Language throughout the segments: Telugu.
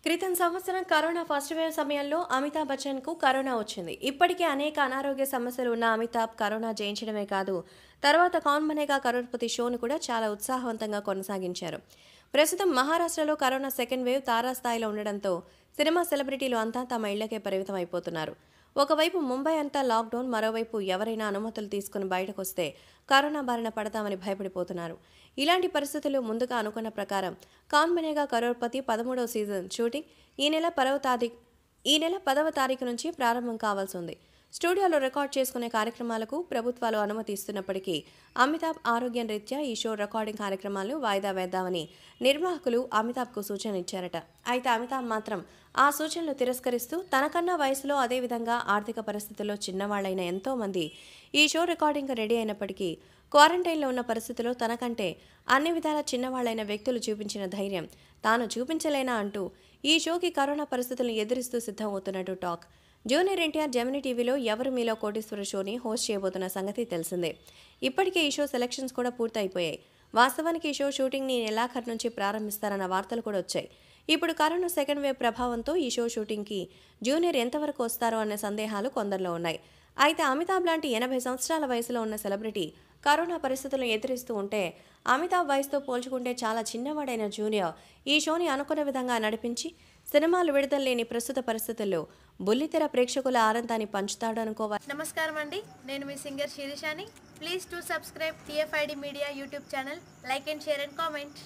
క్రితం సంవత్సరం కరోనా ఫస్ట్ వేవ్ సమయంలో అమితాబ్ బచ్చన్ కు కరోనా వచ్చింది ఇప్పటికే అనేక అనారోగ్య సమస్యలు ఉన్న అమితాబ్ కరోనా జయించడమే కాదు తర్వాత కౌన్ బనేగా కరోడ్పతి షోను కూడా చాలా ఉత్సాహవంతంగా కొనసాగించారు ప్రస్తుతం మహారాష్ట్రలో కరోనా సెకండ్ వేవ్ తారాస్థాయిలో ఉండడంతో సినిమా సెలబ్రిటీలు అంతా తమ ఇళ్లకే పరిమితం అయిపోతున్నారు ఒకవైపు ముంబై అంతా లాక్డౌన్ మరోవైపు ఎవరైనా అనుమతులు తీసుకుని బయటకొస్తే కరోనా బారిన పడతామని భయపడిపోతున్నారు ఇలాంటి పరిస్థితుల్లో ముందుగా అనుకున్న ప్రకారం కాన్ బనేగా కరోడ్పతి పదమూడవ సీజన్ షూటింగ్ ఈ నెల పదవ తారీఖు ఈ నెల పదవ తారీఖు నుంచి ప్రారంభం కావాల్సి ఉంది స్టూడియోలో రికార్డ్ చేసుకునే కార్యక్రమాలకు ప్రభుత్వాలు అనుమతి ఇస్తున్నప్పటికీ అమితాబ్ ఆరోగ్యం రీత్యా ఈ షో రికార్డింగ్ కార్యక్రమాలను వాయిదా వేద్దామని నిర్వాహకులు అమితాబ్కు సూచన ఇచ్చారట అయితే అమితాబ్ మాత్రం ఆ సూచనలు తిరస్కరిస్తూ తనకన్నా వయసులో అదేవిధంగా ఆర్థిక పరిస్థితుల్లో చిన్నవాళ్లైన ఎంతో మంది ఈ షో రికార్డింగ్ రెడీ అయినప్పటికీ క్వారంటైన్లో ఉన్న పరిస్థితుల్లో తనకంటే అన్ని విధాల చిన్నవాళ్లైన వ్యక్తులు చూపించిన ధైర్యం తాను చూపించలేనా అంటూ ఈ షోకి కరోనా పరిస్థితులను ఎదురిస్తూ సిద్ధమవుతున్నట్టు టాక్ జూనియర్ ఎన్టీఆర్ జమినీ టీవీలో ఎవరు మీలో కోటీశ్వర షోని హోస్ట్ చేయబోతున్న సంగతి తెలిసిందే ఇప్పటికే ఈ షో సెలక్షన్స్ కూడా పూర్తయిపోయాయి వాస్తవానికి ఈ షో షూటింగ్ని ఈ నెలాఖరు నుంచి ప్రారంభిస్తారన్న వార్తలు కూడా వచ్చాయి ఇప్పుడు కరోనా సెకండ్ వేవ్ ప్రభావంతో ఈ షో షూటింగ్కి జూనియర్ ఎంతవరకు వస్తారో అనే సందేహాలు కొందరిలో ఉన్నాయి అయితే అమితాబ్ లాంటి ఎనభై సంవత్సరాల వయసులో ఉన్న సెలబ్రిటీ కరోనా పరిస్థితులను ఎదురిస్తూ ఉంటే అమితాబ్ వయసుతో పోల్చుకుంటే చాలా చిన్నవాడైన జూనియర్ ఈ షోని అనుకున్న విధంగా నడిపించి సినిమాలు విడుదల లేని ప్రస్తుత పరిస్థితుల్లో బుల్లితెర ప్రేక్షకుల ఆనందాన్ని పంచుతాడు అనుకోవాలి నమస్కారం అండి నేను మీ సింగర్ శిరీషాని please to subscribe T F I D media YouTube channel like and share and comment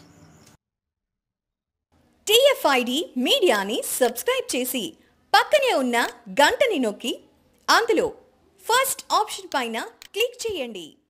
T F I D మీడియాని సబ్స్క్రైబ్ చేసి పక్కనే ఉన్న గంటని నొక్కి అందులో ఫస్ట్ ఆప్షన్ పైన క్లిక్ చేయండి